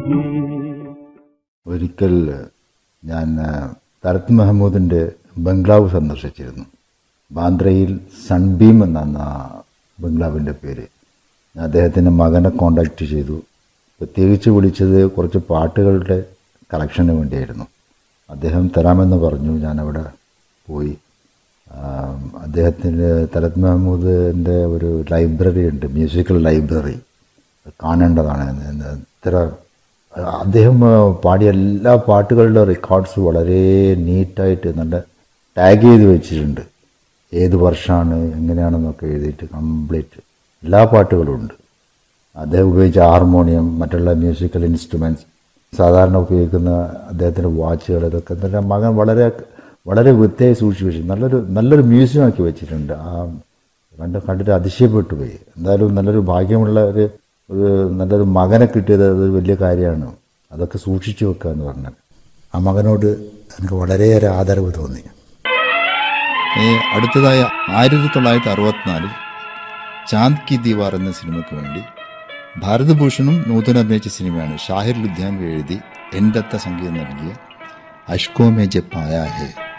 जिंदगी ഒരിക്കൽ ഞാൻ ആ, തരത് മെഹമ്മൂദിന്റെ ബംഗ്ലാവ് സന്ദർശിച്ചിരുന്നു ബാന്ദ്രയിൽ സൺബീം എന്നാണ് ആ ബംഗ്ലാവിന്റെ പേര് ഞാൻ അദ്ദേഹത്തിന്റെ മകനെ കോണ്ടാക്ട് ചെയ്തു പ്രത്യേകിച്ച് വിളിച്ചത് കുറച്ച് പാട്ടുകളുടെ കളക്ഷന് വേണ്ടിയായിരുന്നു അദ്ദേഹം തരാമെന്ന് പറഞ്ഞു ഞാനവിടെ പോയി ആം, അദ്ദേഹത്തിൻ്റെ തലത് മെഹമ്മൂദിൻ്റെ ഒരു ലൈബ്രറി ഉണ്ട് മ്യൂസിക്കൽ ലൈബ്രറി കാണേണ്ടതാണ് എന്ന് ഇത്ര അദ്ദേഹം ആ, പാടിയ എല്ലാ പാട്ടുകളുടെ റെക്കോർഡ്സ് വളരെ നീറ്റായിട്ട് നല്ല ടാഗ് ചെയ്ത് വെച്ചിട്ടുണ്ട് ഏത് വർഷമാണ് എങ്ങനെയാണെന്നൊക്കെ എഴുതിയിട്ട് കംപ്ലീറ്റ് എല്ലാ പാട്ടുകളും ഉണ്ട് അദ്ദേഹം ഉപയോഗിച്ച ഹാർമോണിയം മറ്റുള്ള മ്യൂസിക്കൽ ഇൻസ്ട്രുമെൻറ്റ്സ് സാധാരണ ഉപയോഗിക്കുന്ന അദ്ദേഹത്തിൻ്റെ വാച്ചുകൾ ഇതൊക്കെ എന്താ മകൻ വളരെ വളരെ വൃത്തിയായി സൂക്ഷിച്ചു വെച്ചു നല്ലൊരു നല്ലൊരു മ്യൂസിയം ആക്കി വെച്ചിട്ടുണ്ട് ആ കണ്ട് കണ്ടിട്ട് അതിശയപ്പെട്ടു പോയി എന്തായാലും നല്ലൊരു ഭാഗ്യമുള്ള ഒരു ഒരു നല്ലൊരു മകനെ കിട്ടിയത് അതൊരു വലിയ കാര്യമാണ് അതൊക്കെ സൂക്ഷിച്ചു വെക്കുക എന്ന് പറഞ്ഞാൽ ആ മകനോട് എനിക്ക് വളരെയേറെ ആദരവ് തോന്നി ഏ, അടുത്തതായി ആയിരത്തി തൊള്ളായിരത്തി അറുപത്തിനാലിൽ ചാന്ദ് കി ദീവാർ എന്ന സിനിമയ്ക്ക് വേണ്ടി ഭാരതഭൂഷണും നൂതന അഭിനയിച്ച സിനിമയാണ് ഷാഹിർ ലുധ്യാൻ എഴുതി എൻ്റെ അത്ത സംഗീതം നൽകിയ അഷ്കോ മേ ജെ പായാ ഹേ